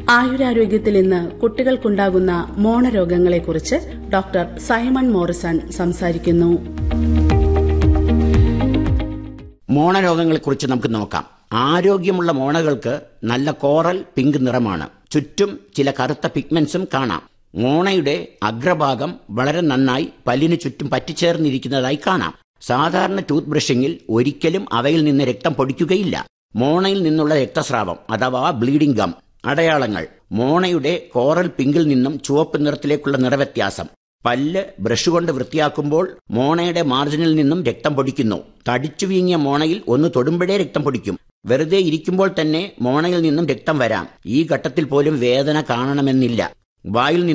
ആയുരാരോഗ്യത്തിൽ ഇന്ന് കുട്ടികൾക്കുണ്ടാകുന്ന മോണരോഗങ്ങളെക്കുറിച്ച് ഡോക്ടർ സൈമൺ മോറിസൺ സംസാരിക്കുന്നു മോണരോഗങ്ങളെക്കുറിച്ച് നമുക്ക് നോക്കാം ആരോഗ്യമുള്ള മോണകൾക്ക് നല്ല കോറൽ പിങ്ക് നിറമാണ് ചുറ്റും ചില കറുത്ത പിഗ്മെന്റ്സും കാണാം മോണയുടെ അഗ്രഭാഗം വളരെ നന്നായി പല്ലിന് ചുറ്റും പറ്റിച്ചേർന്നിരിക്കുന്നതായി കാണാം സാധാരണ ടൂത്ത് ബ്രഷിങ്ങിൽ ഒരിക്കലും അവയിൽ നിന്ന് രക്തം പൊടിക്കുകയില്ല മോണയിൽ നിന്നുള്ള രക്തസ്രാവം അഥവാ ബ്ലീഡിംഗ് ഗം അടയാളങ്ങൾ മോണയുടെ കോറൽ പിങ്കിൽ നിന്നും ചുവപ്പ് നിറത്തിലേക്കുള്ള നിറവ്യത്യാസം പല്ല് ബ്രഷ് കൊണ്ട് വൃത്തിയാക്കുമ്പോൾ മോണയുടെ മാർജിനിൽ നിന്നും രക്തം പൊടിക്കുന്നു തടിച്ചു വീങ്ങിയ മോണയിൽ ഒന്ന് തൊടുമ്പോഴേ രക്തം പൊടിക്കും വെറുതെ ഇരിക്കുമ്പോൾ തന്നെ മോണയിൽ നിന്നും രക്തം വരാം ഈ ഘട്ടത്തിൽ പോലും വേദന കാണണമെന്നില്ല വായിൽ